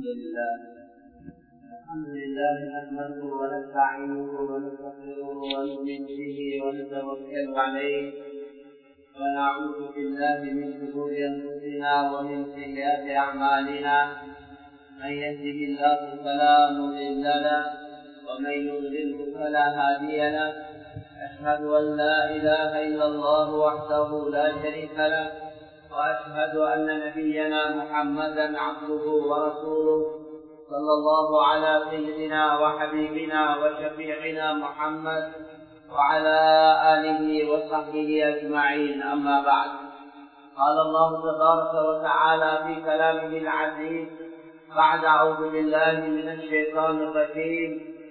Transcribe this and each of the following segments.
الحمد لله الحمد لله نحمده ونستعينه ونستغفره ونؤمن به ونتوكل عليه ونعوذ بالله من شرور انفسنا ومن سيئات اعمالنا من يهده الله فلا مضل له ومن يضلله فلا هادي له اشهد ان لا اله الا الله وحده لا شريك له واشهد ان نبينا محمدا عبده ورسوله صلى الله على سيدنا وحبيبنا وشفيعنا محمد وعلى اله وصحبه اجمعين اما بعد قال الله تبارك وتعالى في كلامه العزيز بعد اعوذ بالله من الشيطان الرجيم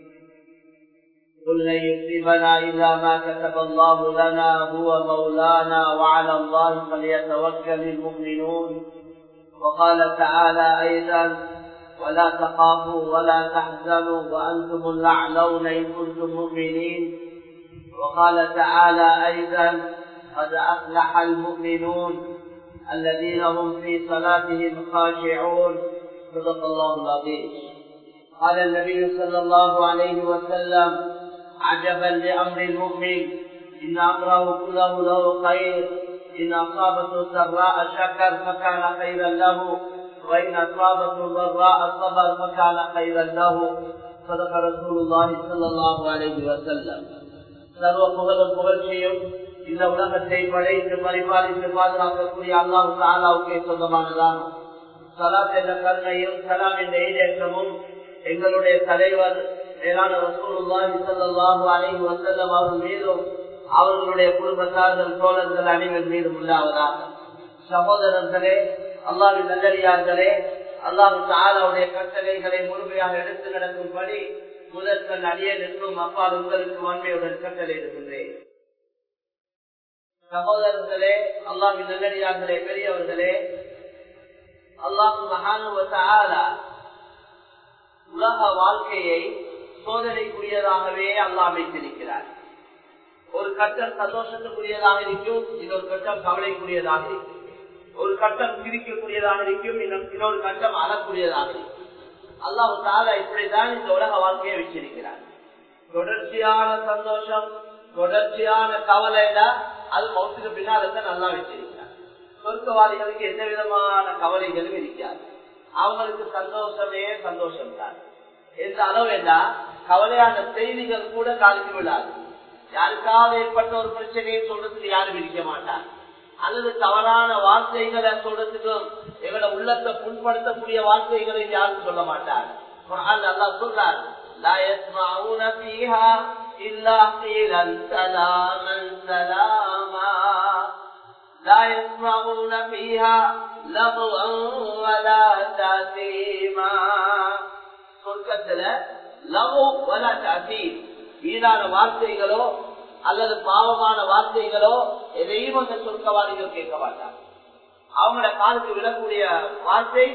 قل لن يصيبنا الا ما كتب الله لنا هو مولانا وعلى الله فليتوكل المؤمنون وقال تعالى ايضا ولا تخافوا ولا تحزنوا وانتم الاعلون ان كنتم مؤمنين وقال تعالى ايضا قد افلح المؤمنون الذين هم في صلاتهم خاشعون صدق الله العظيم قال النبي صلى الله عليه وسلم عجبا لامر المؤمن ان امره كله له خير ان اصابته سراء شكر فكان خيرا له وان اصابته ضراء صبر فكان خيرا له صدق رسول الله صلى الله عليه وسلم சர்வ புகழும் புகழ்ச்சியும் இந்த உலகத்தை படைத்து பரிபாலித்து பாதுகாக்கக்கூடிய அல்லாஹு தாலாவுக்கே சொந்தமானதான் சலாத் என்ற கருணையும் சலாம் என்ற ஈடேற்றமும் எங்களுடைய தலைவர் மேலான ரசூலுல்லாஹி ஸல்லல்லாஹு அலைஹி வஸல்லம் அவர்கள் மீதும் அவர்களுடைய குடும்பத்தார்கள் தோழர்கள் அனைவர் மீதும் உள்ளாவதாக சகோதரர்களே அல்லாவின் நல்லடியார்களே அல்லாஹு தாலாவுடைய கட்டளைகளை முழுமையாக எடுத்து நடக்கும்படி முதற்கண் அடிய நிற்கும் அப்பா உங்களுக்கு வன்மையுடன் கட்டளை இருக்கின்றேன் சகோதரர்களே அல்லாவின் நல்லடியார்களே பெரியவர்களே அல்லாஹு மகானுவ உலக வாழ்க்கையை சோதனைக்குரியதாகவே அல்லா அமைத்திருக்கிறார் ஒரு கட்டம் சந்தோஷத்துக்குரியதாக இருக்கும் இன்னொரு கட்டம் கவலைக்குரியதாக இருக்கும் ஒரு கட்டம் சிரிக்கக்கூடியதாக இருக்கும் இன்னொரு கட்டம் அறக்கூடியதாக இருக்கும் அல்லாஹு தாலா இப்படித்தான் இந்த உலக வாழ்க்கையை வச்சிருக்கிறார் தொடர்ச்சியான சந்தோஷம் தொடர்ச்சியான கவலைனா அது மௌத்துக்கு பின்னால் நல்லா வச்சிருக்கிறார் சொர்க்கவாதிகளுக்கு எந்த விதமான கவலைகளும் இருக்காது அவங்களுக்கு சந்தோஷமே சந்தோஷம் தான் எந்த அளவு என்ன கவலையான செய்திகள் கூட காலிக்கு விடாது யாருக்காவது ஏற்பட்ட ஒரு பிரச்சனையை சொல்றதுக்கு யாரும் இருக்க மாட்டார் அல்லது தவறான வார்த்தைகளை சொல்றதுக்கும் எங்களோட உள்ளத்தை புண்படுத்தக்கூடிய வார்த்தைகளை யாரும் சொல்ல மாட்டார் அல்லா சொல்றார் لا يسمعون فيها إلا قيلا سلاما سلاما لا يسمعون فيها لغوا ولا تأثيما சொர்க்கத்துல லவோ வலா தீம் வீணான வார்த்தைகளோ அல்லது பாவமான வார்த்தைகளோ எதையும் அந்த சொர்க்கவாதிகள் கேட்க மாட்டாங்க அவங்களோட காலுக்கு விடக்கூடிய வார்த்தை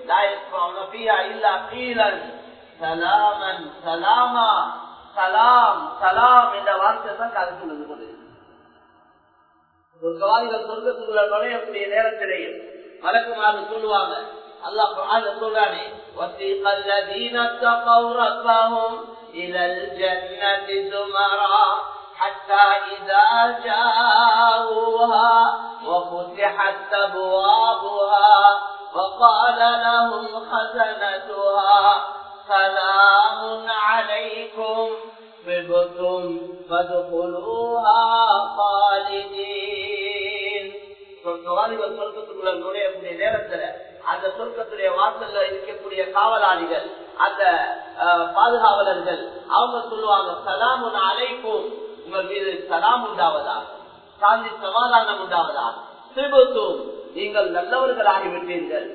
சலாமன் சலாமா சலாம் சலாம் என்ற வார்த்தை தான் காலுக்கு விழுந்து கொண்டு சொர்க்கவாதிகள் சொர்க்கத்துக்குள்ள நுழையக்கூடிய நேரத்திலேயும் மலக்குமாறு சொல்லுவாங்க அல்லாஹ் குர்ஆன்ல சொல்றானே وَسِيقَ الَّذِينَ اتَّقَوْا رَبَّهُمْ إِلَى الْجَنَّةِ زُمَرًا حَتَّى إِذَا جَاءُوهَا وَفُتِحَتْ أَبْوَابُهَا وَقَالَ لَهُمْ خَزَنَتُهَا سَلَامٌ عَلَيْكُمْ طِبْتُمْ فَادْخُلُوهَا خَالِدِينَ சொர்க்கவாதிகள் சொர்க்கத்துக்குள்ள நுழையக்கூடிய நேரத்துல அந்த சொர்க்கத்துடைய வாசல்ல இருக்கக்கூடிய காவலாளிகள் அந்த பாதுகாவலர்கள் அவங்க சொல்லுவாங்க சலாமுன் அழைக்கும் உங்கள் மீது சலாம் உண்டாவதா சாந்தி சமாதானம் உண்டாவதா திருபத்தும் நீங்கள் நல்லவர்களாகிவிட்டீர்கள்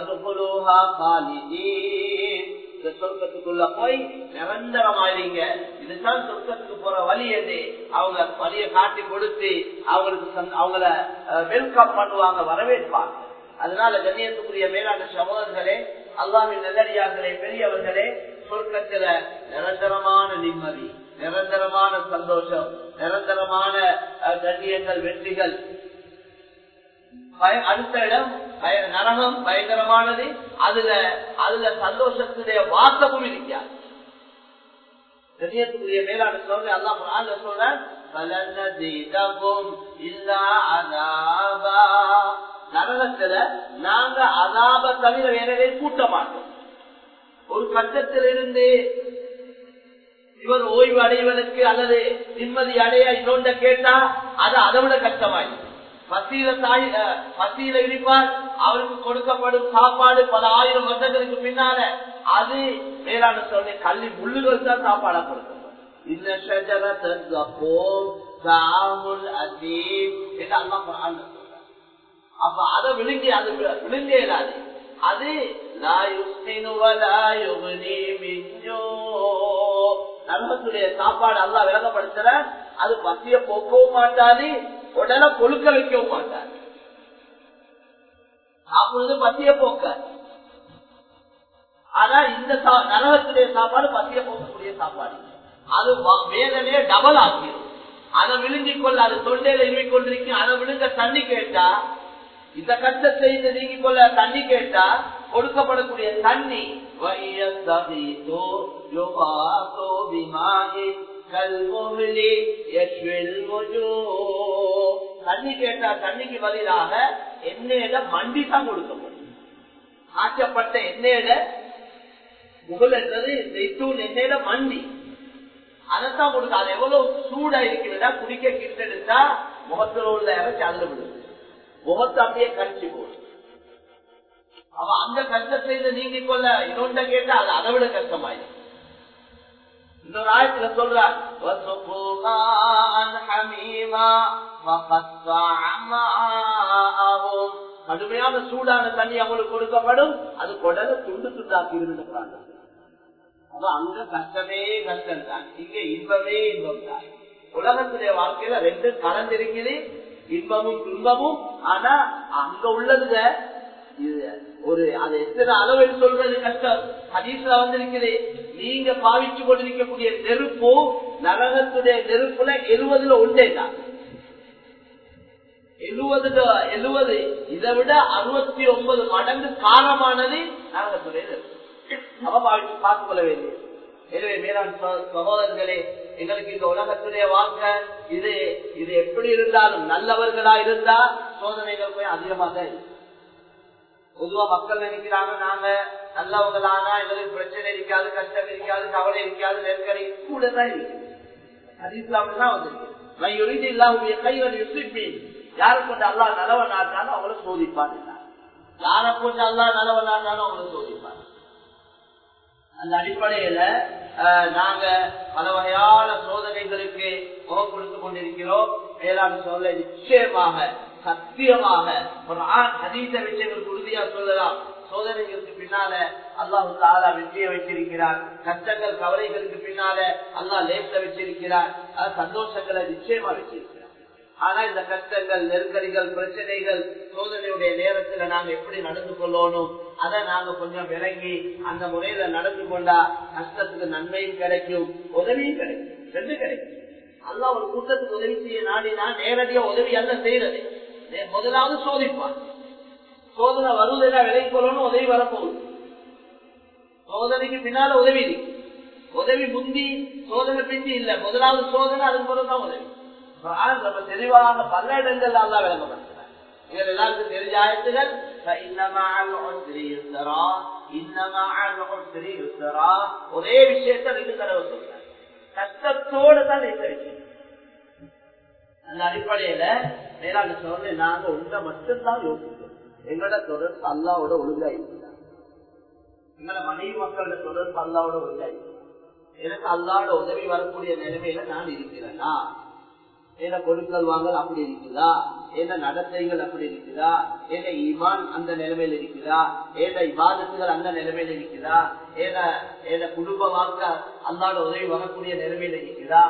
இந்த சொர்க்கத்துக்குள்ள போய் நிரந்தரமாயிருங்க இதுதான் சொர்க்கத்துக்கு போற வழி என்று அவங்க வழியை காட்டி கொடுத்து அவங்களுக்கு அவங்கள வெல்கம் பண்ணுவாங்க வரவேற்பாங்க அதனால கண்ணியத்துக்குரிய மேலான சகோதரர்களே அல்லாவின் நல்லடியார்களே பெரியவர்களே சொர்க்கத்துல நிரந்தரமான நிம்மதி நிரந்தரமான சந்தோஷம் நிரந்தரமான கண்ணியங்கள் வெற்றிகள் பய- அடுத்த இடம் பய- நரகம் பயங்கரமானது அதுல அதுல சந்தோஷத்துடைய வாசமும் இருக்காது கண்ணியத்துக்குரிய மேலான சொல்ற அல்லா குரான்ல சொல்ற "ஃபலனஸீதகும் இல்லா அஸாபா." நரகத்துல நாங்க அதாப தவிர வேற எதையும் கூட்ட மாட்டோம் ஒரு கட்டத்திலிருந்து இவர் ஓய்வு அடைவதற்கு அல்லது நிம்மதி அடைய இன்னொன்ற கேட்டா அது அதை விட கஷ்டமாயிடும் பசியில தாய் அஹ், பசியில இருப்பார் அவருக்கு கொடுக்கப்படும் சாப்பாடு பல ஆயிரம் வருடங்களுக்கு பின்னால அது மேலான சொல்ல கல்வி முள்ளுகள் தான் சாப்பாடா கொடுக்கப்படும் இந்த ஷஜரத்தன் கப்போம் தாமுல் அதீம் என்று அல்லாஹ் குர்ஆன்ல சொல்றார். அப்ப அதை விழுங்கி அது வி- விழுங்க இயலாது அது லா யுஸ்மினு வலா யுக்னி மின் ஜூ. நரகத்துடைய சாப்பாடு அல்லாஹ் விளங்கப்படுத்துற அது பசிய போக்கவும் மாட்டாது உடலை கொழுக்க வைக்கவும் மாட்டாது சாப்பிடுறது பசிய போக்க ஆனா இந்த சா- நரகத்துடைய சாப்பாடு பசிய போக்கக்கூடிய சாப்பாடு அது வ- வேதனையே டபுள் ஆக்கிடும் அதை விழுங்கிக் கொள்ள அது தொண்டையில இருமிக் கொண்டிருக்கும் அதை விழுங்க தண்ணி கேட்டா இந்த கஷ்டத்தை இந்த நீங்கிக் கொள்ள தண்ணி கேட்டா கொடுக்கப்படக்கூடிய தண்ணி وَإِيَسْتَغِيثُ يُغَاثُ بِمَاءٍ كَالْمُهْلِ يَشْوِي الْوُجُوهَ. தண்ணி கேட்டா தண்ணிக்கு பதிலாக எண்ணெயில மண்டி தான் கொடுக்கப்படும் ஆச்சப்பட்ட எண்ணெயில முகல் என்றது ஜெய்தூன் எண்ணெயில மண்டி அதைத்தான் கொடுக்க அது எவ்வளவு சூடா இருக்கிறதா குடிக்க கிட்டெடுத்தா முகத்தில் உள்ள இறச்சி அதுல விடுது முகத்தை அப்படியே கடிச்சு போடும் அவ அந்த கஷ்டத்தை நீங்கிக் கொள்ள இன்னொன்ற கேட்டா அது அதை விட கஷ்டமாயிடும் இன்னொரு ஆயத்துல சொல்றார் وَسُقُوا مَاءً حَمِيمًا فَقَطَّعَ مَاءَهُمْ கடுமையான சூடான தண்ணி அவங்களுக்கு கொடுக்கப்படும் அது குடல துண்டு துண்டாக்கி இருந்துக்கிறாங்க அப்ப அங்க கஷ்டமே கஷ்டம் தான் இங்க இன்பமே இன்பம் தான் உலகத்துடைய வாழ்க்கையில ரெண்டு கலந்திருக்குது இன்பமும் துன்பமும் ஆனா அங்க உள்ளதுல இது ஒரு அது எத்தனை அளவில் சொல்றது கஷ்டம் ஹதீஸ்ல வந்திருக்குது நீங்க பாவிச்சு கொண்டிருக்கக்கூடிய நெருப்பு நரகத்துடைய நெருப்புல எழுவதுல ஒன்றே தான் எழுபது எழுபது இதை விட அறுபத்தி ஒன்பது மடங்கு காரமானது நரகத்துடைய நெருப்பு அவ பாவிச்சு பார்த்துக் கொள்ள வேண்டியது எனவே மேலாண் சகோ- சகோதரர்களே எங்களுக்கு இந்த உலகத்துடைய வாக்க இது இது எப்படி இருந்தாலும் நல்லவர்களா இருந்தா சோதனைகள் போய் அதிகமாக இருக்கு பொதுவா மக்கள் நினைக்கிறாங்க நாங்க நல்லவங்களானா எங்களுக்கு பிரச்சனை இருக்காது கஷ்டம் இருக்காது கவலை இருக்காது நெருக்கடி கூட தான் இருக்கு அது இஸ்லாம்தான் வந்திருக்கு நான் யுரிது இல்லாஹுடைய கைவன் யுசிப்பேன் யாரை கொண்டு அல்லா நல்லவன் ஆட்டாலும் அவங்கள சோதிப்பான் யாரை கொண்டு அல்லா நல்லவன் ஆட்டாலும் அவங்கள சோதிப்பான் அந்த அடிப்படையில அஹ், நாங்க பல வகையான சோதனைகளுக்கு முகம் கொடுத்து கொண்டிருக்கிறோம் மேலாண் சொல்ல நிச்சயமாக சத்தியமாக ஒரு ஆண் அதீத விஷயங்களுக்கு உறுதியா சொல்லலாம் சோதனைகளுக்கு பின்னால அல்லாஹு தாலா வெற்றியை வச்சிருக்கிறார் கஷ்டங்கள் கவலைகளுக்கு பின்னால அல்லாஹ் லேச வச்சிருக்கிறார் அஹ், சந்தோஷங்களை நிச்சயமா வச்சிருக்கிறார் ஆனா இந்த கஷ்டங்கள் நெருக்கடிகள் பிரச்சனைகள் சோதனையுடைய நேரத்துல நாங்க எப்படி நடந்து கொள்ளணும் அதை நாங்க கொஞ்சம் விளங்கி அந்த முறையில நடந்து கொண்டா கஷ்டத்துக்கு நன்மையும் கிடைக்கும் உதவியும் கிடைக்கும் ரெண்டு கிடைக்கும் அல்லாஹ் ஒரு கூட்டத்துக்கு உதவி செய்ய நாடினா நேரடியா உதவி அல்ல செய்யறது நே- முதலாவது சோதிப்பான் சோதனை வருவதெல்லாம் விலை கொள்ளணும் உதவி வரப்போகுது சோதனைக்கு பின்னால உதவி இருக்கு உதவி முந்தி சோதனை பிந்தி இல்ல முதலாவது சோதனை அதுக்கு பிறகுதான் உதவி குர்ஆன் ரொம்ப தெளிவாக பல இடங்கள் அல்லா விளங்கப்படுத்துறார் இதில் எல்லாருக்கும் தெரிஞ்ச ஆயத்துகள் فَإِنَّ مَعَ الْعُسْرِ يُسْرًا إِنَّ مَعَ الْعُسْرِ يُسْرًا ஒரே விஷயத்தை ரெண்டு தடவை சொல்றார் கஷ்டத்தோடு தான் இந்த விஷயம் அந்த அடிப்படையில மேலாண்மை சொல்ல நாங்க ஒன்றை மட்டும்தான் யோசிக்கிறோம் எங்களோட தொடர்பு அல்லாவோட ஒழுங்கா இருக்கிறார் எங்களோட மனைவி மக்களோட தொடர்பு அல்லாவோட ஒழுங்கா இருக்கிறார் எனக்கு அல்லாவோட உதவி வரக்கூடிய நிலைமையில நான் இருக்கிறேனா என்ன கொடுக்கல் வாங்கல் அப்படி இருக்குதா என்ன நடத்தைகள் அப்படி இருக்குதா என்ன ஈமான் அந்த நிலைமையில இருக்குதா என்ன இபாதத்துகள் அந்த நிலைமையில இருக்குதா என்ன என்ன குடும்ப வாழ்க்கை அல்லாட உதவி வரக்கூடிய நிலைமையில இருக்குதா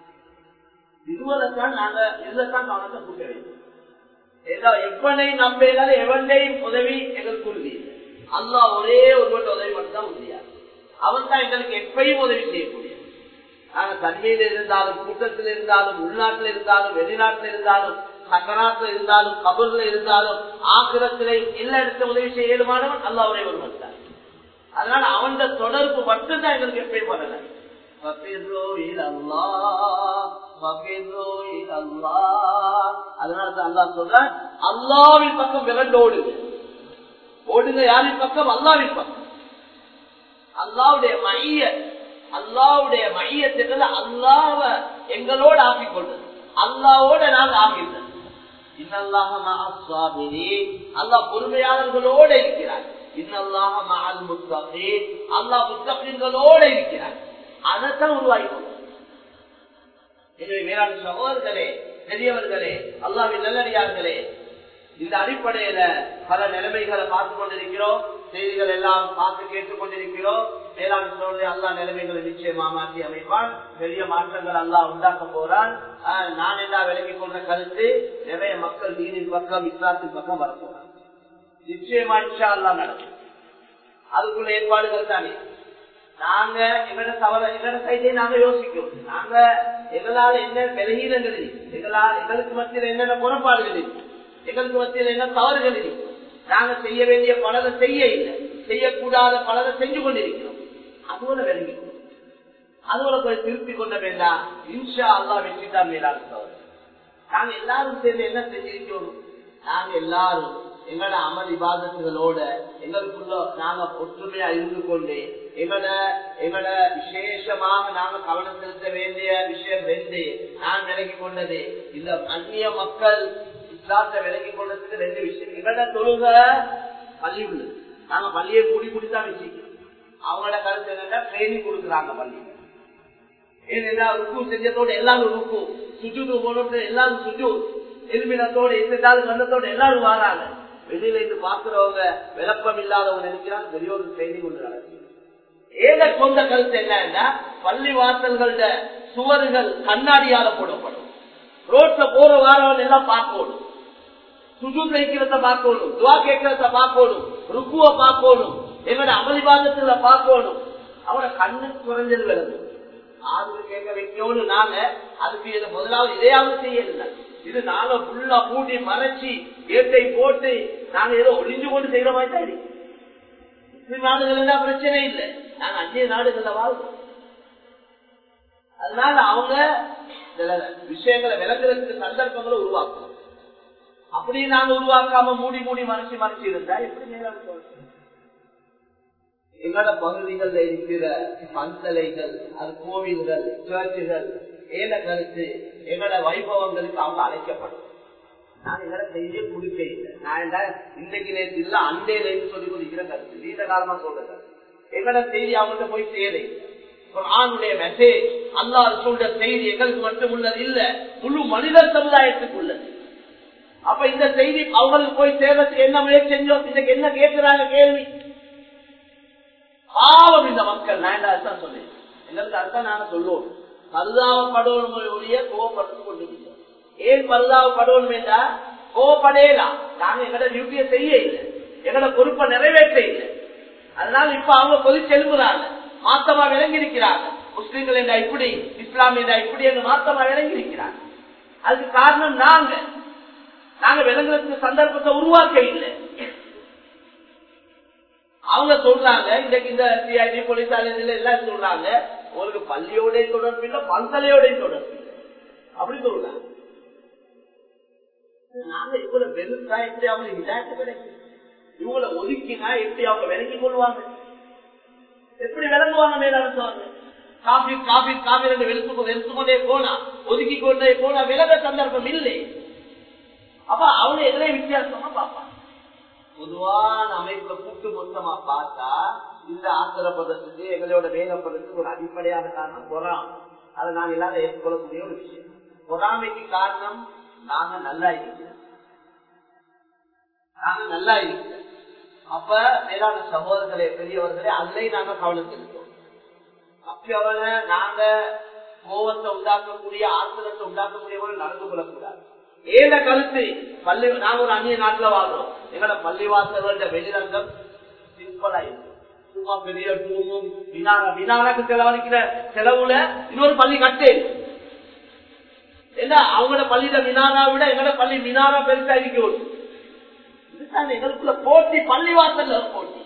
இதுவரைத்தான் நாங்க இதுலதான் கவனத்தை கூட்ட வேண்டும் ஏதோ எவனை நம்பினால எவனையும் உதவி எங்களுக்கு உறுதி இல்லை. அல்லாஹ் ஒரே ஒருவன் உதவி மட்டும் தான் உறுதியா அவன் தான் எங்களுக்கு எப்பயும் உதவி செய்யக்கூடிய நாங்க தனிமையில் இருந்தாலும் கூட்டத்தில் இருந்தாலும் உள்நாட்டில் இருந்தாலும் வெளிநாட்டில் இருந்தாலும் சக்கராத்துல இருந்தாலும் கபூர்ல இருந்தாலும் ஆக்கிரத்திலே எல்லா இடத்துல உதவி செய்ய இயலுமானவன் அல்லா ஒரே ஒருவன் தான் அதனால அவன் தொடர்பு மட்டும்தான் எங்களுக்கு எப்பயும் பண்ணல அதனால அல்லா சொல்ற அல்லாவின் பக்கம் விரண்டு ஓடுங்க ஓடுங்க யாரின் பக்கம் அல்லாவின் பக்கம் அல்லாவுடைய மைய அல்லாவுடைய மையத்திற்கு அல்லாவ எங்களோட ஆக்கிக் கொண்டது அல்லாவோட நாங்கள் ஆகின்றது அல்லா பொறுமையாளர்களோட இருக்கிறார் இன்னல்லாக மகள் முத்தகி அல்லா முத்தகிங்களோட இருக்கிறார் அதைத்தான் உருவாகி எனவே மேலாண் சகோதரர்களே பெரியவர்களே அல்லாவின் நல்லடியார்களே இந்த அடிப்படையில பல நிலைமைகளை பார்த்து கொண்டிருக்கிறோம் செய்திகள் எல்லாம் பார்த்து கேட்டுக் கொண்டிருக்கிறோம் மேலாண் சோழரை அல்லா நிலைமைகளை நிச்சயமா மாற்றி அமைப்பான் பெரிய மாற்றங்கள் அல்லா உண்டாக்க போறான் நான் என்ன விலகிக் கொண்ட கருத்து நிறைய மக்கள் நீரின் பக்கம் இஸ்லாத்தின் பக்கம் வரப்போறான் நிச்சயமா இன்ஷா அல்லா நடக்கும் அதுக்குள்ள ஏற்பாடுகள் தானே நாங்க எங்களோட தவற எங்களோட சைடே நாங்க யோசிக்கிறோம் நாங்க எங்களால என்ன விலகீனங்கள் எங்களால் எங்களுக்கு மத்தியில் என்னென்ன குறைபாடுகள் இருக்கு எங்களுக்கு மத்தியில் என்ன தவறுகள் இருக்கு நாங்க செய்ய வேண்டிய பலதை செய்ய இல்லை செய்யக்கூடாத பலதை செஞ்சு கொண்டிருக்கிறோம் அதுபோல விளங்கி அதுபோல போய் திருப்பி கொண்ட வேண்டாம் இன்ஷா அல்லா வெற்றி தான் மேலான தவறு நாங்க எல்லாரும் சேர்ந்து என்ன செஞ்சிருக்கிறோம் நாங்க எல்லாரும் எங்களோட அமல் விவாதத்துகளோட எங்களுக்குள்ள நாங்க ஒற்றுமையா இருந்து கொண்டு எங்களோட எங்களோட விசேஷமாக நாங்க கவனம் செலுத்த வேண்டிய விஷயம் ரெண்டு நான் விலகி கொண்டது இந்த அந்நிய மக்கள் இஸ்லாத்தை விலகி கொண்டதுக்கு ரெண்டு விஷயம் எங்களோட தொழுக பள்ளி உள்ளது நாங்க பள்ளியை கூடி கூடி தான் வச்சுக்கிறோம் அவங்களோட கருத்து என்னன்னா ட்ரைனிங் கொடுக்குறாங்க பள்ளி ஏன்னா ருக்கு செஞ்சதோட எல்லாரும் ருக்கு சுஜூது போனோட எல்லாரும் சுஜூ எலுமினத்தோட எந்த கண்ணத்தோட எல்லாரும் வராங்க வெளியில இருந்து பாக்குறவங்க விளப்பம் இல்லாதவங்க நினைக்கிறாங்க பெரிய ஒரு ட்ரைனிங் ஒன்று நடக்குது ஏக சொந்த கருத்து என்னன்னா பள்ளி வாசல்கள சுவர்கள் கண்ணாடியால போடப்படும் ரோட்ல போற வாரவன் எல்லாம் பார்க்கணும் சுஜூத் வைக்கிறத பார்க்கணும் துவா கேட்கறத பார்க்கணும் ருக்குவ பார்க்கணும் எங்களோட அமளிவாதத்துல பார்க்கணும் அவனோட கண்ணு குறைஞ்சது விளங்கும் ஆறு கேட்க வைக்கணும் நாங்க அதுக்கு இதை முதலாவது இதையாவது செய்யல இது நாங்க ஃபுல்லா பூட்டி மறைச்சி ஏட்டை போட்டு நாங்க ஏதோ ஒளிஞ்சு கொண்டு செய்யற மாதிரி தான் இருக்கு முஸ்லிம் நாடுகள் பிரச்சனை இல்லை நாங்க அந்நிய நாடுகள்ல வாழ்றோம் அதனால அவங்க சில விஷயங்களை விளங்குறதுக்கு சந்தர்ப்பங்களை உருவாக்கணும் அப்படி நாங்க உருவாக்காம மூடி மூடி மறைச்சு மறைச்சு இருந்தா எப்படி மேலாண் சொல்றோம் எங்களோட பகுதிகளில் இருக்கிற பந்தலைகள் அது கோவில்கள் சர்ச்சுகள் ஏன கருத்து எங்களோட வைபவங்களுக்கு அவங்க அழைக்கப்படும் நான் எங்களோட செய்தியை குடிக்க இல்லை நான் என்ன இன்றைக்கு நேற்று இல்ல அண்டையில சொல்லி கொடுக்கிற கருத்து நீண்ட காலமா சொல்றது எங்களோட செய்தி அவங்கள்ட்ட போய் சேரை ஆணுடைய மெசேஜ் அல்லாது சொல்ற செய்தி எங்களுக்கு மட்டும் உள்ளது இல்ல முழு மனித சமுதாயத்துக்கு உள்ளது அப்ப இந்த செய்தி அவங்களுக்கு போய் சேர்றதுக்கு என்ன முயற்சி செஞ்சோம் இதுக்கு என்ன கேட்கிறாங்க கேள்வி பாவம் இந்த மக்கள் நான் அர்த்தம் சொல்லேன் எங்களுக்கு அர்த்தம் நாங்க சொல்லுவோம் பரிதாபப்படுவனுடைய கோவப்படுத்து கொண்டிருக்கிறோம் ஏன் பரிதாபப்படுவனும் என்றா கோவப்படையலாம் நாங்க எங்களோட டியூட்டியை செய்ய இல்லை எங்களோட பொறுப்பை நிறைவேற்ற இல்லை அதனால இப்ப அவங்க பொது செல்லுறாங்க மாத்தமா விளங்கி இருக்கிறாங்க முஸ்லீம்கள் என்றா இப்படி இஸ்லாம் என்றா இப்படி என்று மாத்தமா விளங்கி இருக்கிறாங்க அதுக்கு காரணம் நாங்க நாங்க விளங்குறதுக்கு சந்தர்ப்பத்தை உருவாக்க இல்லை அவங்க சொல்றாங்க இன்றைக்கு இந்த சிஐடி போலீஸ் எல்லாம் சொல்றாங்க உங்களுக்கு பள்ளியோட தொடர்பு இல்லை பந்தலையோட தொடர்பு இல்லை அப்படி சொல்றாங்க நாங்க இவங்களை வெறுத்தா எப்படி அவங்களுக்கு விளையாட்டு கிடைக்கும் இவங்களை ஒதுக்கினா எப்படி அவங்க விளங்கி கொள்வாங்க எப்படி விளங்குவாங்க மேலாடுவாங்க காபி காபி காபி ரெண்டு வெளுத்து வெளுத்து கொண்டே போனா ஒதுக்கி கொண்டே போனா விலக சந்தர்ப்பம் இல்லை அப்ப அவங்க எதிரே வித்தியாசமா பார்ப்பாங்க பொதுவான அமைப்புல கூட்டு மொத்தமா பார்த்தா இந்த ஆத்திரப்படுறதுக்கு எங்களோட வேகப்படுறதுக்கு ஒரு அடிப்படையான காரணம் பொறாம் அதை நாங்க எல்லாரும் ஏற்றுக்கொள்ளக்கூடிய ஒரு விஷயம் பொறாமைக்கு காரணம் நாங்க நல்லா இருக்கிறோம் நாங்க நல்லா இருக்கிறோம் அப்ப மேலான சகோதரர்களே பெரியவர்களே அதிலே நாங்க கவனம் செலுத்தோம் அப்படி அவனை நாங்க கோபத்தை உண்டாக்கக்கூடிய ஆத்திரத்தை உண்டாக்கக்கூடியவர்கள் நடந்து கொள்ளக்கூடாது ஏத கருத்து பள்ளி நாங்க ஒரு அந்நிய நாட்டுல வாழ்றோம் எங்களோட பள்ளிவாசல்கள வெளிரங்கம் சிம்பிளா இருக்கும் சும்மா பெரிய டூமும் வினாரா வினாராக்கு செலவழிக்கிற செலவுல இன்னொரு பள்ளி கட்டே ஏன்னா அவங்களோட பள்ளியில மினாரா விட எங்களோட பள்ளி மினாரா பெருசா இருக்கணும் இதுதான் எங்களுக்குள்ள போட்டி பள்ளி வாசல்ல போட்டி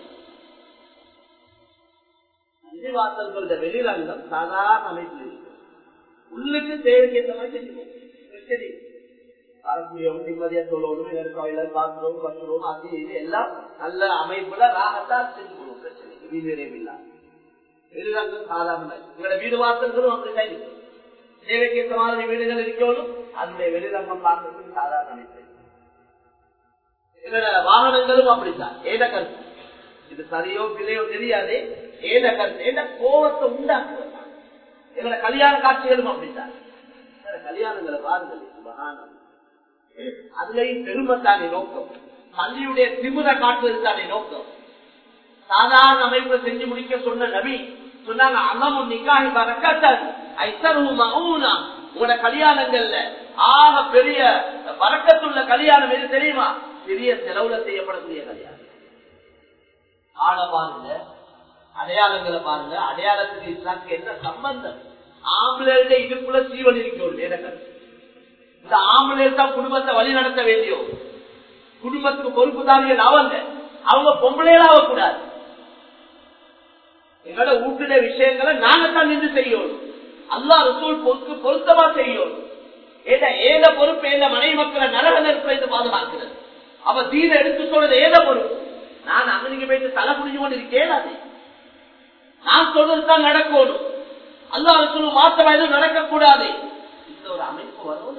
பள்ளி வாசல்கள வெளிரங்கம் சாதாரண அமைப்பில் இருக்கு உள்ளுக்கு தேவைக்கு ஏற்ற மாதிரி செஞ்சுக்கணும் சரி வரக்கூடிய நிம்மதியா சொல்லணும் கோயில பாத்ரூம் பத்ரூம் அது இது எல்லாம் நல்ல அமைப்புல ராகத்தான் செஞ்சுக்கணும் பிரச்சனை வீடு நிறைவில்லா வெளிரங்கம் சாதாரண உங்களோட வீடு வாசல்களும் அப்படித்தான் இருக்கும் தேவைக்கு ஏற்ற மாதிரி வீடுகள் இருக்கணும் அந்த வெளிரங்கம் பார்க்கறதுக்கு சாதாரண அமைப்பு எங்களோட வாகனங்களும் அப்படித்தான் ஏத கருத்து இது சரியோ பிள்ளையோ தெரியாது ஏத கருத்து ஏத கோபத்தை உண்டாக்குவது எங்களோட கல்யாண காட்சிகளும் அப்படித்தான் கல்யாணங்களை பாருங்கள் மகானம் அதுலயும் பெருமைத்தானே நோக்கம் பள்ளியுடைய திமுற காட்டுவது தானே நோக்கம் சாதாரண அமைப்புல செஞ்சு முடிக்க சொன்ன நபி சொன்னாங்க அலமும் நிக்காகி பறக்கத்தன் ஐசரும் உங்களோட கல்யாணங்கள்ல ஆக பெரிய பறக்கத்துள்ள கல்யாணம் எது தெரியுமா பெரிய செலவுல செய்யப்படக்கூடிய கல்யாணம் ஆட பாருங்க அடையாளங்களை பாருங்க அடையாளத்துக்கு இஸ்லாத்துக்கு என்ன சம்பந்தம் ஆம்பளைகளுடைய இடுப்புல சீவன் இருக்கிறோம் எனக்கு இந்த ஆம்பளைகள் தான் குடும்பத்தை வழி நடத்த வேண்டியோ குடும்பத்துக்கு பொறுப்புதாரிகள் அவங்க அவங்க பொம்பளையில கூடாது எங்களோட வீட்டுடைய விஷயங்களை நாங்கத்தான் நின்று செய்யணும் அல்லா ரசூல் பொறுப்பு பொருத்தமா செய்யணும் ஏத ஏத பொறுப்பு ஏத மனைவி மக்களை நரக நெருப்பை பாதுகாக்கிறது அவ தீர எடுத்து சொல்றது ஏத பொறுப்பு நான் அங்க போயிட்டு தலை புரிஞ்சு கொண்டு இருக்கேன் அது நான் சொல்றதுதான் நடக்கணும் அல்லா ரசூல் மாத்தமா எதுவும் நடக்கக்கூடாது இந்த ஒரு அமைப்பு வரும்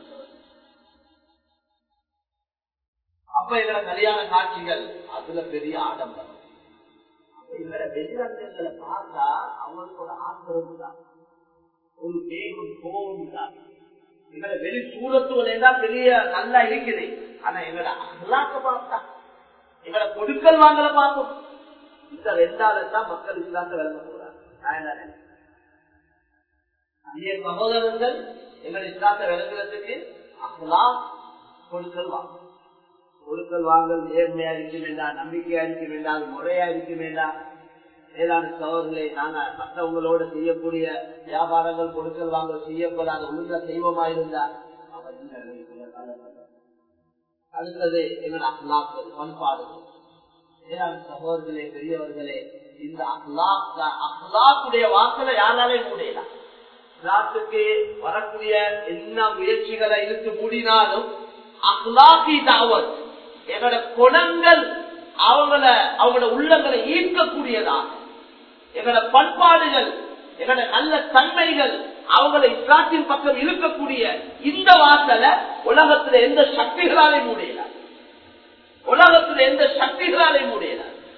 அப்ப இதுல கல்யாண காட்சிகள் அதுல பெரிய ஆடம்பரம் இவர வெளிரங்கங்களை பார்த்தா அவங்களுக்கு ஒரு ஆத்திரம் தான் ஒரு வேகம் கோபம் தான் எங்களை வெளி சூழத்துவதா பெரிய நல்லா இருக்குது ஆனா எங்களோட அல்லாக்க பார்த்தா எங்களை கொடுக்கல் வாங்கல பார்க்கும் இந்த ரெண்டாவது தான் மக்கள் இஸ்லாத்த விளங்க போறாங்க சகோதரர்கள் எங்களை இஸ்லாத்த விளங்குறதுக்கு அஹ்லா கொடுக்கல் வாங்க கொடுக்கல் வாங்கல் நேர்மையா இருக்க வேண்டாம் நம்பிக்கையா இருக்க வேண்டாம் முறையா இருக்க வேண்டாம் மேலான சோதர்களை நாங்க மற்றவங்களோட செய்யக்கூடிய வியாபாரங்கள் கொடுக்கல் வாங்கல் செய்யப்படாத ஒழுங்கா செய்வமா இருந்தா அடுத்தது எங்களோட அஹ்லாக்கள் பண்பாடுகள் மேலான சகோதரர்களே பெரியவர்களே இந்த அஹ்லாக் அஹ்லாக்குடைய வாசலை யாராலே மூடையலாம் இஸ்லாத்துக்கு வரக்கூடிய என்ன முயற்சிகளை இழுத்து மூடினாலும் அஹ்லாக்கி தாவத் எங்களோட குணங்கள் அவங்கள அவங்களோட உள்ளங்களை ஈர்க்கக்கூடியதாக எங்களோட பண்பாடுகள் எங்களோட நல்ல தன்மைகள் அவங்களை இஸ்லாத்தின் பக்கம் இழுக்கக்கூடிய இந்த வாசலை உலகத்துல எந்த சக்திகளாலே மூடையல உலகத்துல எந்த சக்திகளாலே மூடையல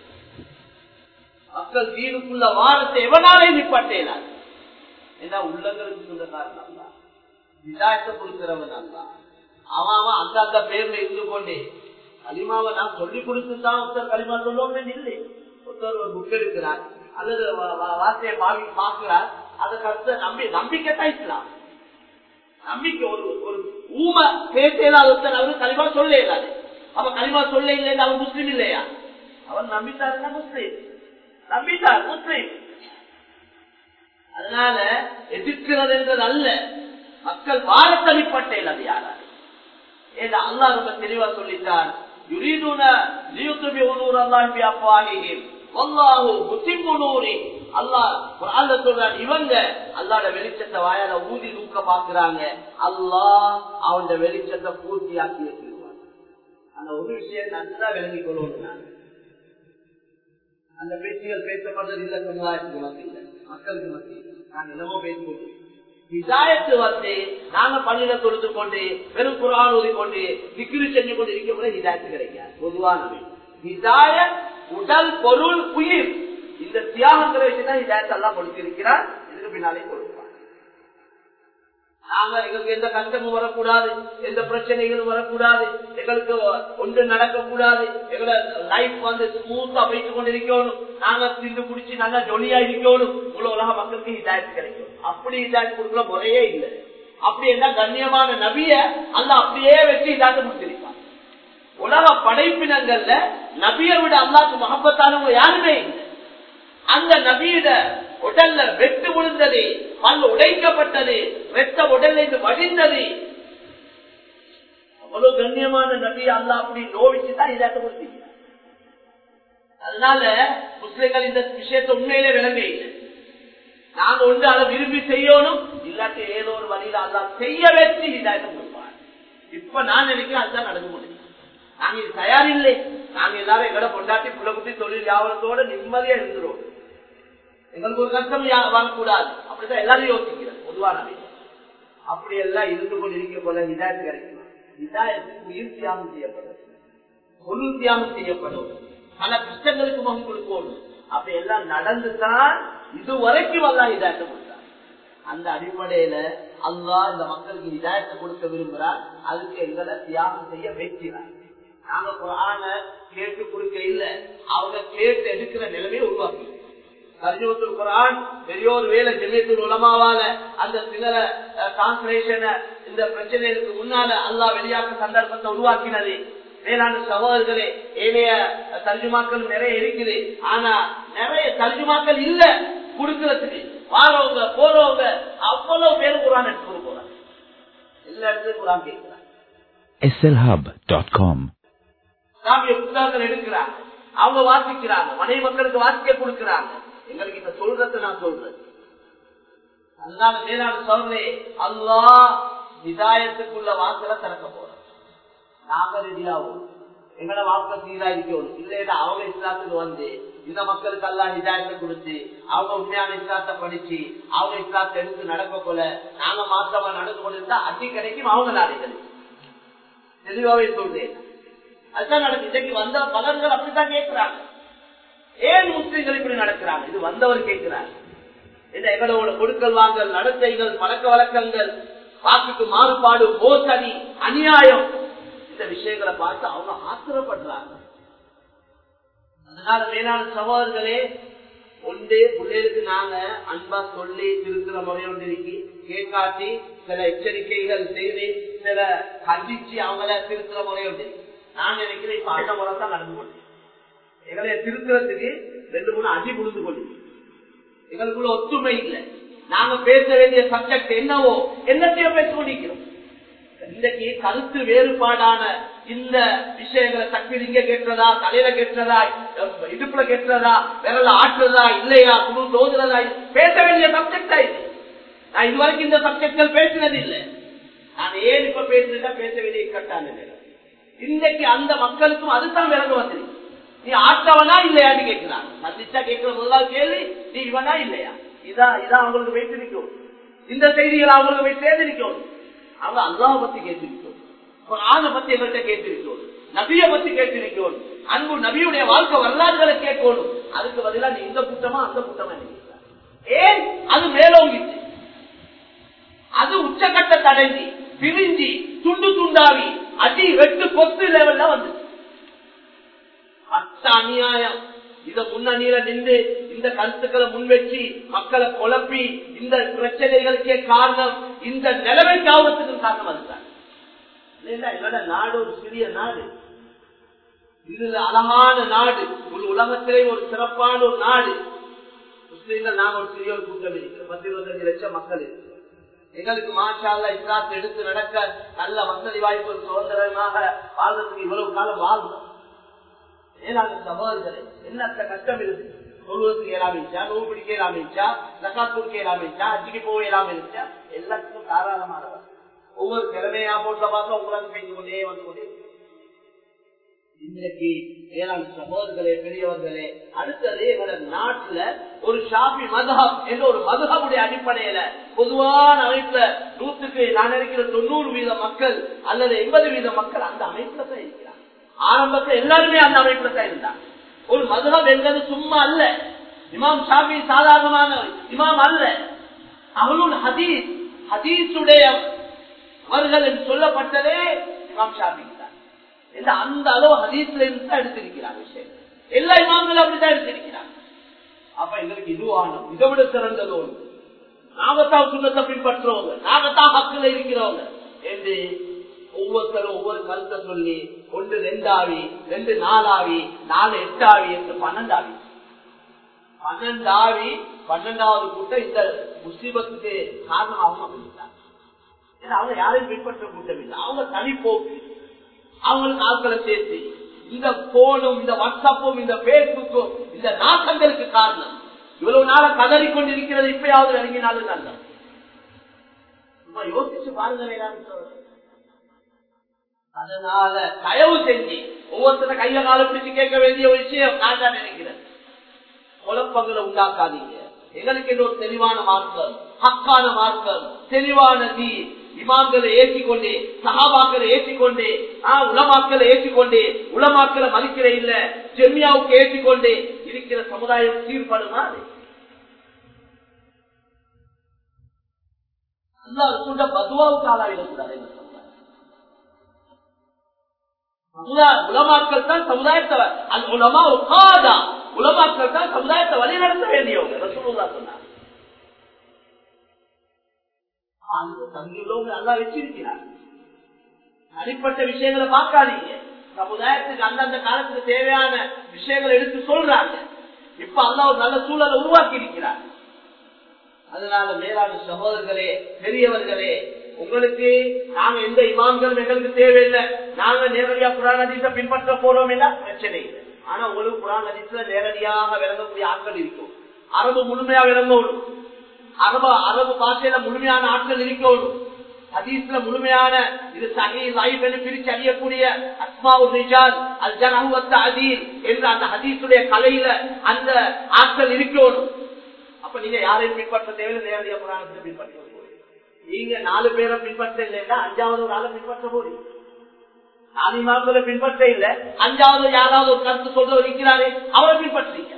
மக்கள் தீனுக்குள்ள வாரத்தை எவனாலே நிப்பாட்டேலாம் ஏன்னா உள்ளங்களுக்கு சொந்த காரணம் தான் விதாயத்தை கொடுக்கிறவன் அல்ல அவன் அவன் அந்த அந்த பேர்ல இருந்து கொண்டே களிமாவை நான் சொல்லி கொடுத்துதான் ஒருத்தர் களிமா சொல்லுவோம் இல்லை ஒருத்தர் ஒரு புக் எடுக்கிறார் அல்லது வார்த்தையை பாவி பார்க்கிறார் அதுக்கு அடுத்த நம்பி நம்பிக்கை தான் இஸ்லாம் நம்பிக்கை ஒரு ஒரு ஊம பேசலாத ஒருத்தர் அவரு களிமா சொல்ல இயலாது அவ களிமா சொல்ல இல்லைன்னு அவன் முஸ்லீம் இல்லையா அவன் நம்பித்தாருன்னா முஸ்லீம் நம்பித்தார் முஸ்லீம் அதனால எதிர்க்கிறது என்றது அல்ல மக்கள் வாழ தனிப்பட்டேன் அது யாரா ஏன்னா அல்லா ரொம்ப தெளிவா சொல்லிட்டார் யுரீதுன லியுத்பி உனூர் அல்லாஹ் பி அஃவாஹிஹிம் வல்லாஹு முத்திம்மு நூரி அல்லாஹ் குர்ஆன்ல சொல்றான் இவங்க அல்லாஹ்வோட வெளிச்சத்தை வாயால ஊதி தூக்க பாக்குறாங்க அல்லாஹ் அவனோட வெளிச்சத்தை பூர்த்தியாக்கி வச்சிருவான் அந்த ஒரு விஷயம் நல்லா விளங்கிக் கொள்ளணும் நான் அந்த பேச்சுகள் பேசப்படுறது இல்ல சமுதாயத்துக்கு மத்தியில் மக்களுக்கு மத்தியில் நான் என்னமோ பேசுவோம் விசாயத்து வந்து நாங்க பள்ளியில தொழுத்து கொண்டு வெறும் குரான் ஊதி கொண்டு விக்கிரி செஞ்சு கொண்டு இருக்க கூட ஹிதாயத்து கிடைக்காது பொதுவானவை ஹிதாய உடல் பொருள் உயிர் இந்த தியாகங்களை வச்சுதான் ஹிதாயத்து எல்லாம் கொடுத்திருக்கிறார் இதுக்கு பின்னாலே கொடுப்பார் நாங்க எங்களுக்கு எந்த கஷ்டமும் வரக்கூடாது எந்த பிரச்சனைகளும் வரக்கூடாது எங்களுக்கு ஒன்று நடக்கக்கூடாது எங்களை லைஃப் வந்து ஸ்மூத்தா போயிட்டு கொண்டு இருக்கணும் நாங்க திண்டு குடிச்சு நல்லா ஜொலியா இருக்கணும் இவ்வளவு உலக மக்களுக்கு ஹிதாயத்து கிடைக்கும் அப்படி ஹிதாயத்து கொடுக்குற முறையே இல்லை அப்படி என்ன கண்ணியமான நபிய அல்ல அப்படியே வச்சு ஹிதாயத்து முடிச்சிருப்பான் உலக படைப்பினங்கள்ல நபியை விட அல்லாக்கு மகப்பத்தானவங்க யாருமே இல்லை அந்த நபியிட உடல்ல வெட்டு விழுந்தது பல் உடைக்கப்பட்டது வெட்ட உடல்ல இருந்து வடிந்தது அவ்வளவு கண்ணியமான நபி அல்லா அப்படி நோவிச்சுதான் இதாட்ட கொடுத்தீங்க அதனால முஸ்லிம்கள் இந்த விஷயத்தை உண்மையிலே விளங்க இல்லை நாங்க ஒன்று அதை விரும்பி செய்யணும் இல்லாட்டி ஏதோ ஒரு வழியில அல்லா செய்ய வச்சு இதாட்ட கொடுப்பார் இப்ப நான் நினைக்கிறேன் அதுதான் நடக்க முடியும் நாங்க இது தயாரில்லை நாங்க எல்லாரும் எங்கட கொண்டாட்டி புள்ள குட்டி தொழில் வியாபாரத்தோட நிம்மதியா இருந்துரும் எங்களுக்கு ஒரு கஷ்டம் வாங்கக்கூடாது அப்படிதான் எல்லாரும் யோசிக்கிறது பொதுவான அப்படி எல்லாம் இருந்து கொண்டு இருக்க போல இதாயத்து கிடைக்கும் இதாயத்துக்கு உயிர் தியாகம் செய்யப்படும் பொருள் தியாகம் செய்யப்படும் பல கஷ்டங்களுக்கு முகம் கொடுக்கணும் அப்படி எல்லாம் நடந்துதான் இதுவரைக்கும் அல்லா இதாயத்தை கொடுத்தார் அந்த அடிப்படையில அல்லா இந்த மக்களுக்கு இதாயத்தை கொடுக்க விரும்புறார் அதுக்கு எங்களை தியாகம் செய்ய வைக்கிறார் நாங்க குரான கேட்டு கொடுக்க இல்ல அவங்க கேட்டு எடுக்கிற நிலைமையை உருவாக்கி தர்ஜமத்துல் குரான் பெரிய ஒரு வேலை ஜெமியத்தில் உலமாவால அந்த சில டிரான்ஸ்லேஷனை இந்த பிரச்சனைகளுக்கு முன்னால அல்லா வெளியாக்க சந்தர்ப்பத்தை உருவாக்கினது வேளாண் சகோதரர்களே ஏனைய தர்ஜுமாக்கள் நிறைய இருக்குது ஆனா நிறைய தர்ஜுமாக்கள் இல்ல கொடுக்கறதுக்கு வாரவங்க போறவங்க அவ்வளவு பேர் குரான் எடுத்து போறாங்க எல்லா இடத்துலயும் குரான் கேட்கிறாங்க slhub.com காவிய புத்தகங்கள் எடுக்கிறாங்க அவங்க வாசிக்கிறாங்க மனைவி மக்களுக்கு வாசிக்க கொடுக்கிறாங்க எங்களுக்கு இப்ப சொல்றதை நான் சொல்றேன் அதனால மேலான சொல்றே அல்லா விதாயத்துக்குள்ள வாசல திறக்க போறோம் நாங்க ரெடியாகும் எங்கட வாக்க சீரா இருக்கணும் இல்லைன்னா அவங்க இஸ்லாத்துக்கு வந்து இந்த மக்களுக்கு எல்லாம் ஹிதாயத்தை கொடுத்து அவங்க உண்மையான இஸ்லாத்தை படிச்சு அவங்க இஸ்லாத்தை எடுத்து நடக்க போல நாங்க மாத்தமா நடந்து கொண்டிருந்தா அடி கிடைக்கும் அவங்க நாடுகள் தெளிவாவே சொல்றேன் அதுதான் நடக்கு இன்றைக்கு வந்த பலர்கள் அப்படித்தான் கேட்கிறாங்க ஏன் முஸ்லிம்கள் இப்படி நடக்கிறாங்க இது வந்தவர் கேட்கிறார் இந்த எங்களோட கொடுக்கல் வாங்கல் நடத்தைகள் பழக்க வழக்கங்கள் வாக்குக்கு மாறுபாடு மோசடி அநியாயம் இந்த விஷயங்களை பார்த்து அவங்க ஆத்திரப்படுறாங்க அதனால மேலான சகோதரர்களே ஒன்றே பிள்ளைகளுக்கு நாங்க அன்பா சொல்லி திருத்துற முறை ஒன்று இருக்கு கேட்காட்டி சில எச்சரிக்கைகள் செய்து சில கண்டிச்சு அவங்கள திருத்துற முறை ஒன்று நான் நினைக்கிறேன் இப்ப அந்த முறை தான் நடந்து கொண்டு எங்களை திருத்துறதுக்கு ரெண்டு மூணு அடி புழுந்து கொண்டு எங்களுக்குள்ள ஒத்துமை இல்லை நாங்க பேச வேண்டிய சப்ஜெக்ட் என்னவோ என்னத்தையும் பேசிக் கொண்டிருக்கிறோம் இன்றைக்கு கருத்து வேறுபாடான இந்த விஷயங்களை சக்தி இங்க கேட்டதா தலையில கேட்டதா இடுப்புல கேட்டதா விரல ஆட்டுறதா இல்லையா குழு தோதுறதா பேச வேண்டிய சப்ஜெக்டா இது நான் இதுவரைக்கும் இந்த சப்ஜெக்ட்கள் பேசினது இல்லை நான் ஏன் இப்ப பேசுறேன்னா பேச வேண்டிய கட்டான இன்றைக்கு அந்த மக்களுக்கும் அதுதான் விலங்கு வந்துருக்கு நீ ஆட்டவனா இல்லையான்னு கேட்கிறான் சந்திச்சா கேட்கிற முதலாவது கேள்வி நீ இவனா இல்லையா இதான் இதான் அவங்களுக்கு வைத்திருக்கும் இந்த செய்திகள் அவங்களுக்கு போய் சேர்ந்திருக்கும் அவங்க அல்லாஹ் பத்தி கேட்டிருக்கோம் ஆன பத்தி எங்கள்கிட்ட கேட்டிருக்கோம் நபிய பத்தி கேட்டிருக்கோம் அன்பு நபியுடைய வாழ்க்கை வரலாறுகளை கேட்கணும் அதுக்கு பதிலா நீ இந்த கூட்டமா அந்த கூட்டமா நினைக்கிறார் ஏன் அது மேலோங்கிச்சு அது உச்சகட்ட தடைஞ்சி பிரிஞ்சி துண்டு துண்டாவி அடி வெட்டு கொத்து லெவல்ல வந்து அத்த அநியாயம் இத முன்னணியில நின்று இந்த கருத்துக்களை முன்வச்சு மக்களை குழப்பி இந்த பிரச்சனைகளுக்கே காரணம் இந்த நிலைமை காவத்துக்கு காரணம் அதுதான் எங்களோட நாடு ஒரு சிறிய நாடு இது அழகான நாடு ஒரு உலகத்திலே ஒரு சிறப்பான ஒரு நாடு முஸ்லீம்கள் நாங்க ஒரு சிறிய ஒரு கூட்டம் இருக்கிறோம் பத்து இருபத்தஞ்சு லட்சம் மக்கள் இருக்கிறோம் எங்களுக்கு மாஷால இஸ்லாத்தை எடுத்து நடக்க நல்ல வசதி வாய்ப்பு சுதந்திரமாக வாழ்றதுக்கு இவ்வளவு காலம் வாழ்ந்தோம் ஏனாங்க சகோதரர்களே என்னத்த கஷ்டம் இருக்கு தொழுவதுக்கு ஏறாமிச்சா நோவு பிடிக்க ஏறாமிச்சா நக்காத் கொடுக்க ஏறாமிச்சா அச்சுக்கு போக ஏறாமிச்சா எல்லாத்துக்கும் தாராளமானவர் ஒவ்வொரு திறமையா போட்ட பார்த்து உங்களுக்கு பேசி கொண்டே வந்து கொண்டே இன்றைக்கு ஏழாம் சகோதரர்களே பெரியவர்களே அடுத்தது எங்களோட நாட்டுல ஒரு ஷாபி மதுஹப் என்ற ஒரு மதுஹபுடைய அடிப்படையில பொதுவான அமைப்புல நூத்துக்கு நான் நினைக்கிற தொண்ணூறு வீத மக்கள் அல்லது எண்பது வீத மக்கள் அந்த அமைப்புல தான் இருக்கிறாங்க ஆரம்பத்துல எல்லாருமே அந்த அமைப்புல தான் இருந்தாங்க ஒரு மதுஹப் என்பது சும்மா அல்ல இமாம் ஷாபி சாதாரணமான இமாம் அல்ல அவளும் ஹதீஸ் ஹதீஸுடைய அவர்கள் என்று சொல்லப்பட்டதே இமாம் ஷாபி தான் அந்த அளவு ஹதீஸ்ல இருந்து தான் எடுத்திருக்கிறார் விஷயம் எல்லா இமாம்களும் அப்படித்தான் எடுத்திருக்கிறார் அப்ப எங்களுக்கு இதுவான இதை விட சிறந்தது ஒன்று நாமத்தான் சுண்ணத்தை பின்பற்றுறவங்க நாமத்தான் ஹக்கில் இருக்கிறவங்க என்று ஒவ்வொருத்தரும் ஒவ்வொரு கருத்தை சொல்லி ஒன்று ரெண்டாவி ரெண்டு நாலாவி நாலு எட்டாவி என்று பன்னெண்டாவி பன்னெண்டாவி பன்னெண்டாவது கூட்டம் இந்த முஸ்லிமத்துக்கு காரணம் அவங்க அமைந்தாங்க ஏன்னா அவங்க யாரையும் பின்பற்ற கூட்டம் இல்லை அவங்க தனிப்போக்கு அவங்களுக்கு ஆட்களை சேர்த்து இந்த போனும் இந்த வாட்ஸ்அப்பும் இந்த பேஸ்புக்கும் இந்த நாசங்களுக்கு காரணம் இவ்வளவு நாள கதறி கொண்டிருக்கிறது இப்பயாவது இறங்கினாலும் நல்லது சும்மா யோசிச்சு பாருங்க அதனால தயவு செஞ்சு ஒவ்வொருத்தர கையில கால பிடிச்சு கேட்க வேண்டிய ஒரு விஷயம் நான் தான் நினைக்கிறேன் குழப்பங்களை உண்டாக்காதீங்க எங்களுக்கு என்று ஒரு தெளிவான மார்க்கம் ஹக்கான மார்க்கம் தெளிவான தீ இமாம்களை ஏற்றிக்கொண்டு சகாபாக்களை ஏற்றிக்கொண்டு உலமாக்களை ஏற்றிக்கொண்டு உலமாக்களை மதிக்கிற இல்ல ஜெமியாவுக்கு ஏற்றிக்கொண்டு இருக்கிற சமுதாயம் சீர்படுமா அல்லா பதுவாவுக்கு ஆளாவிடக்கூடாது உலமாக்கள் தான் சமுதாயத்தை அந்த உலமா உட்காதா உலமாக்கள் தான் சமுதாயத்தை வழிநடத்த வேண்டியவங்க ரசூலுல்லா சொன்னார் அந்த தங்கியுள்ளவங்க நல்லா வச்சிருக்கிறார் தனிப்பட்ட விஷயங்களை பார்க்காதீங்க சமுதாயத்துக்கு அந்தந்த காலத்துக்கு தேவையான விஷயங்களை எடுத்து சொல்றாங்க இப்ப அல்லா ஒரு நல்ல சூழலை உருவாக்கி இருக்கிறார் அதனால மேலான சகோதரர்களே பெரியவர்களே உங்களுக்கு நாங்க எந்த இமாம்களும் எங்களுக்கு தேவையில்லை நாங்க நேரடியா குரான் அதிச பின்பற்ற போறோம் என்ற பிரச்சனை இல்லை ஆனா உங்களுக்கு குரான் அதிசல நேரடியாக விளங்கக்கூடிய ஆட்கள் இருக்கும் அரபு முழுமையா விளங்கணும் அரபு அரபு பாஷையில முழுமையான ஆட்கள் இருக்கணும் ஹதீஸ்ல முழுமையான இது சகி லைஃப் என்று பிரிச்சு அறியக்கூடிய அஸ்மாவு ரிஜால் அல் ஜனஹுவத்த அதீல் என்ற அந்த ஹதீஸுடைய கலையில அந்த ஆட்கள் இருக்கணும் அப்ப நீங்க யாரையும் பின்பற்ற தேவையில்லை நேரடியா புராணத்தை பின்பற்ற நீங்க நாலு பேரை பின்பற்ற இல்லைன்னா அஞ்சாவது ஒரு ஆளை பின்பற்ற போறீங்க ஆதிமாக்களை பின்பற்ற இல்ல அஞ்சாவது யாராவது ஒரு கருத்து சொல்ற இருக்கிறாரே அவரை பின்பற்றீங்க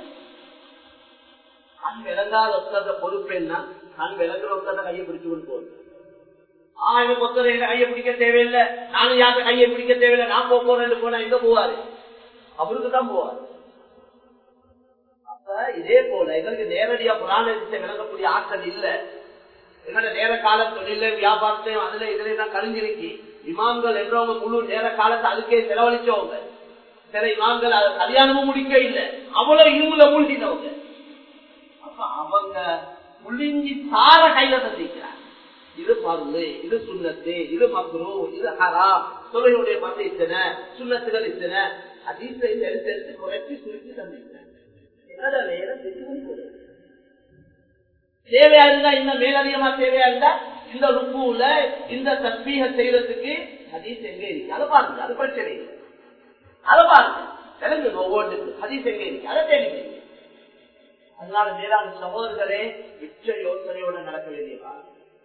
கண் விளங்காத ஒருத்தர பொறுப்பு என்ன கண் விளங்குற ஒருத்தர கையை பிடிச்சு கொண்டு போகுது ஆஹ் எனக்கு ஒருத்தர் எங்க கையை பிடிக்க தேவையில்லை நானும் யாருக்கும் கையை பிடிக்க தேவையில்லை நான் போக போறேன்னு போனா எங்க போவாரு அவருக்கு தான் போவாரு அப்ப இதே போல எங்களுக்கு நேரடியா புராணத்தை விளங்கக்கூடிய ஆற்றல் இல்ல எங்களோட நேர காலம் தொழில வியாபாரத்தையும் அதுல இதுல தான் கழிஞ்சிருக்கு இமாம்கள் என்றவங்க முழு நேர காலத்தை அதுக்கே செலவழிச்சவங்க சில இமாம்கள் அதை கல்யாணமும் முடிக்க இல்லை அவ்வளவு இருமுல மூழ்கினவங்க அப்ப அவங்க முழிஞ்சி சார கையில தந்திக்கிறாங்க இது பருளு இது சுண்ணத்து இது மக்ரோ இது ஹராம் தொழிலுடைய மத்த இத்தனை சுண்ணத்துகள் இத்தனை அதீச எடுத்து எடுத்து குறைச்சி சுருக்கி தந்திக்கிறாங்க என்னோட வேலை செஞ்சு கொடுக்கிறது தேவையா இருந்தா இன்னும் மேலதிகமா தேவையா இருந்தா இந்த ருப்புல இந்த தஸ்மீக செய்யறதுக்கு ஹதீஸ் எங்க இருக்கு அதை பாருங்க அது பிரச்சனை இல்லை அதை பாருங்க விளங்குது ஒவ்வொன்றுக்கு ஹதீஸ் எங்க இருக்கு அதை தேடி அதனால மேலான சகோதரர்களே உச்ச யோசனையோட நடக்க வேண்டிய காலம்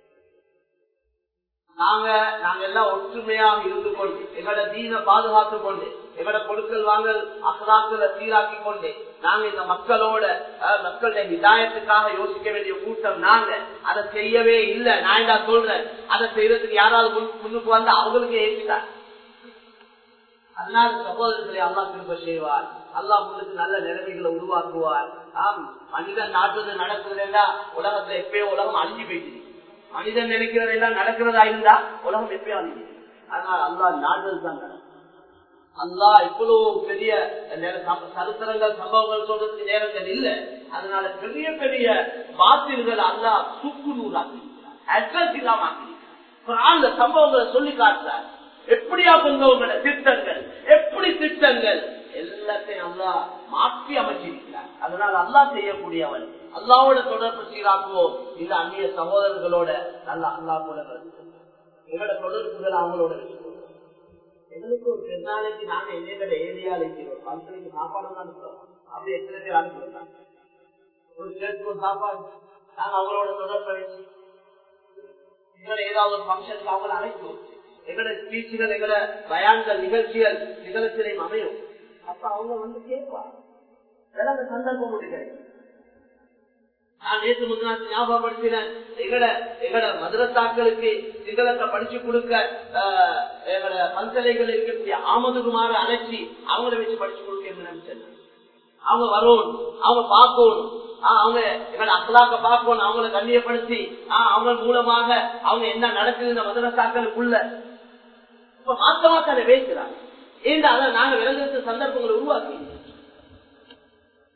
நாங்க நாங்க எல்லாம் ஒற்றுமையாக இருந்து கொண்டு எங்களோட தீன பாதுகாத்துக் கொண்டு எங்களோட கொடுக்கல் வாங்கல் அகலாக்களை சீராக்கி கொண்டு நாங்க இந்த மக்களோட மக்களுடைய விதாயத்துக்காக யோசிக்க வேண்டிய கூட்டம் நாங்க அதை செய்யவே இல்லை நான் என்ன சொல்றேன் அதை செய்யறதுக்கு யாராவது முன்னுக்கு வந்தா அவங்களுக்கு ஏற்றுட்டார் அதனால சகோதரர்களை அல்லா திரும்ப செய்வார் அல்லா உங்களுக்கு நல்ல நிலைமைகளை உருவாக்குவார் ஆம் மனிதன் நாட்டுறது நடக்குதுன்னா உலகத்துல எப்பயோ உலகம் அழிஞ்சு போயிட்டு மனிதன் நினைக்கிறதெல்லாம் நடக்கிறதா இருந்தா உலகம் எப்பயோ அழிஞ்சு அதனால அல்லா நாடுறது தான் நடக்கும் அல்லா இவ்வளவு பெரிய சரித்திரங்கள் சம்பவங்கள் சொல்றதுக்கு நேரங்கள் இல்ல அதனால பெரிய பெரிய பாத்தில்கள் அல்லா சுக்கு நூறாக்கி அட்ரஸ் இல்லாம ஆக்கிருக்கிறார் சம்பவங்களை சொல்லி காட்டுறார் எப்படியா கொண்டவங்கள திட்டங்கள் எப்படி திட்டங்கள் எல்லாத்தையும் அல்லா மாற்றி அமைச்சிருக்கிறார் அதனால அல்லா செய்யக்கூடியவன் அல்லாவோட தொடர்பு சீராக்குவோம் இந்த அந்நிய சகோதரர்களோட நல்லா அல்லா கூட எங்களோட தொடர்புகள் அவங்களோட வச்சுக்கோங்க எங்களுக்கு ஒரு பெருநாளைக்கு நாங்க எங்களோட ஏரியால இருக்கிறோம் பங்களுக்கு சாப்பாடு தான் அனுப்புறோம் அப்படி எத்தனை பேர் அனுப்புறோம் ஒரு சேர்த்து சாப்பாடு நாங்க அவங்களோட தொடர்பு வச்சு எங்களோட ஏதாவது ஒரு ஃபங்க்ஷனுக்கு அவங்கள அழைக்கும் எங்களோட ஸ்பீச்சுகள் எங்களோட பயான்கள் நிகழ்ச்சிகள் நிகழ்ச்சியிலையும் அமையும் அப்ப அவங்க வந்து கேட்பாங்க அந்த சந்தர்ப்பம் மட்டும் கிடைக்கும் நான் நேற்று முன்னாடி ஞாபகப்படுத்தினேன் எங்கட எங்கட மதுரத்தாக்களுக்கு சிங்களத்தை படிச்சு கொடுக்க எங்கட பல்கலைகள் இருக்கக்கூடிய ஆமதுகுமார அழைச்சி அவங்கள வச்சு படிச்சு கொடுக்க நினைச்சேன் அவங்க வரணும் அவங்க பார்க்கணும் அவங்க எங்களோட அக்கலாக்க பார்க்கணும் அவங்கள கண்ணியப்படுத்தி அவங்க மூலமாக அவங்க என்ன நடக்குது இந்த மதுரத்தாக்களுக்குள்ள இப்ப மாத்தமா தானே பேசுறாங்க ஏன் அதை நாங்க விளங்குறது சந்தர்ப்பங்களை உருவாக்கி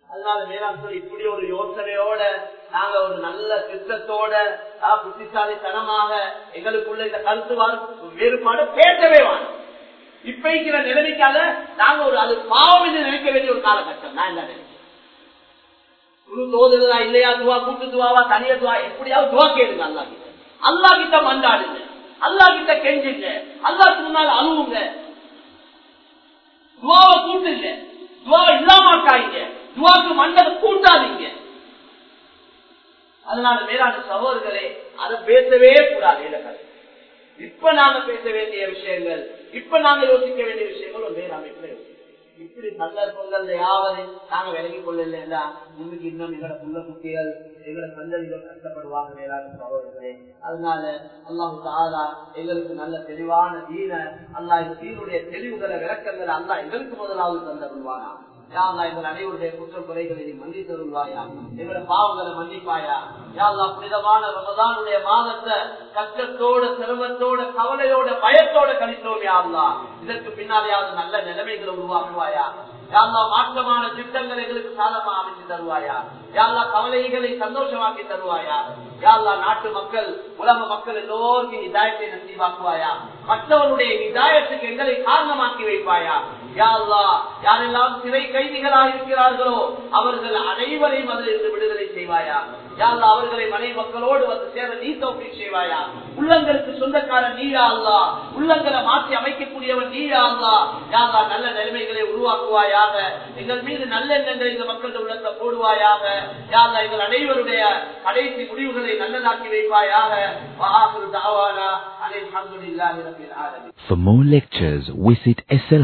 அதனால வேளாண் சொல்லி இப்படி ஒரு யோசனையோட நாங்க ஒரு நல்ல திட்டத்தோட ஆஹ், புத்திசாலித்தனமாக எங்களுக்குள்ள இந்த கருத்து வா- வேறுபாடு பேசவே வேணும் இப்ப இருக்கிற நிலைமைக்காக நாங்க ஒரு அது பாவம் என்று நினைக்க வேண்டிய ஒரு காலகட்டம் நான் என்ன நினைக்கிறேன் குரு தோதுதா இல்லையா துவா கூட்டு துவாவா தனிய துவா எப்படியாவது துவா கேளுங்க அல்லா கிட்ட அல்லா கிட்ட மண்டாடுங்க அல்லா கிட்ட கெஞ்சுங்க அல்லாக்கு முன்னால அழுவுங்க துவாவை கூட்டுங்க துவாவை இல்லாமக்காய்ங்க துவாக்கு மண்டல கூட்டாதீங்க அதனால மேலான சகோதரர்களே அதை பேசவே கூடாது இந்த கதை இப்ப நாங்க பேச வேண்டிய விஷயங்கள் இப்ப நாங்க யோசிக்க வேண்டிய விஷயங்கள் ஒரு வேற அமைப்புல யோசிக்கணும். இப்படி சந்தர்ப்பங்கள்ல யாவது நாங்க விலகி கொள்ளல முன்னுக்கு இன்னும் எங்களோட புள்ள குட்டிகள் எங்களோட சந்ததிகள் கஷ்டப்படுவாங்க வேளாண் சகோதரர்களே அதனால அல்லாஹு தாலா எங்களுக்கு நல்ல தெளிவான தீன அல்லாஹ் இந்த தீனுடைய தெளிவுகளை விளக்கங்களை அல்லாஹ் எங்களுக்கு முதலாவது தந்தருவானா யாழ்லா எங்கள் அனைவருடைய குற்ற குறைகளை நீ மன்னித்து தருவாயா எங்களோட பாவங்களை மன்னிப்பாயா யாழ்லா புனிதமான ரமதானுடைய மாதத்தை கஷ்டத்தோட சிரமத்தோட கவலையோட பயத்தோட கழித்தோம் யாழ்லா இதற்கு பின்னாலேயாவது நல்ல நிலைமைகளை உருவாக்குவாயா யாழ்லா மாற்றமான திட்டங்கள் எங்களுக்கு சாதமா அமைச்சு தருவாயா யாழ்லா கவலைகளை சந்தோஷமாக்கி தருவாயா யாழ்லா நாட்டு மக்கள் உலக மக்கள் எல்லோருக்கும் இதாயத்தை நசீவாக்குவாயா மற்றவருடைய இதாயத்துக்கு எங்களை காரணமாக்கி வைப்பாயா யாழ்லா யாரெல்லாம் சிறை கைதிகளாக இருக்கிறார்களோ அவர்கள் அனைவரையும் அதிலிருந்து விடுதலை செய்வாயா யாழ்லா அவர்களை மனை மக்களோடு வந்து சேர நீ தோப்பி செய்வாயா உள்ளங்களுக்கு சொந்தக்காரன் நீயா அல்லா உள்ளங்களை மாற்றி அமைக்கக்கூடியவன் நீயா அல்லா யாழ்லா நல்ல நிலைமைகளை உருவாக்குவாயாக எங்கள் மீது நல்லெண்ணங்களை இந்த மக்கள் உள்ளத்தை போடுவாயாக யாழ்லா எங்கள் அனைவருடைய கடைசி முடிவுகளை நல்லதாக்கி வைப்பாயாக வஆஹிரு தஅவானா அனில் ஹம்துலில்லாஹி ரப்பில் ஆலமீன் For more lectures, visit SL